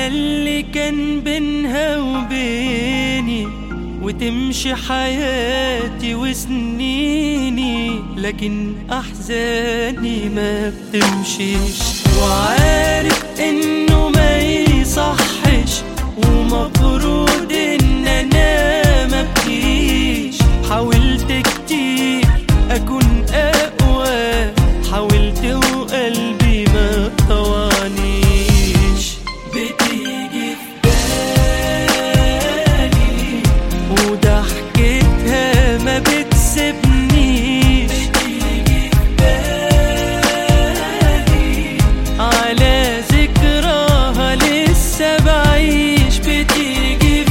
على اللي كان بينها وبيني وتمشي حياتي وسنيني لكن احزاني ما بتمشيش وعارف انه ما يصحش ومفروض ان انا ما بكيش حاولت كتير اكون اقوى حاولت وقلبي ما طوانيش بتيجي في بالي وضحكتها ما بتسيبنيش بتيجي في بالي على ذكراها لسه بعيش بتيجي في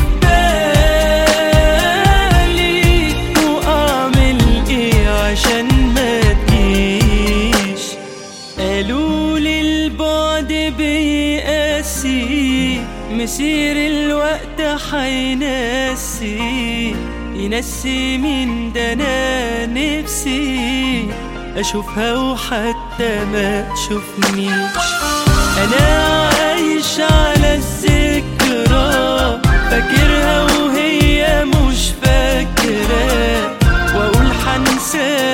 بالي واعمل ايه عشان ما تجيش قالوا لي البعد بيقاسي مسير الوقت حينسي ينسي مين ده انا نفسي اشوفها وحتى ما تشوفنيش انا عايش على الذكرى فاكرها وهي مش فاكرة واقول حنساها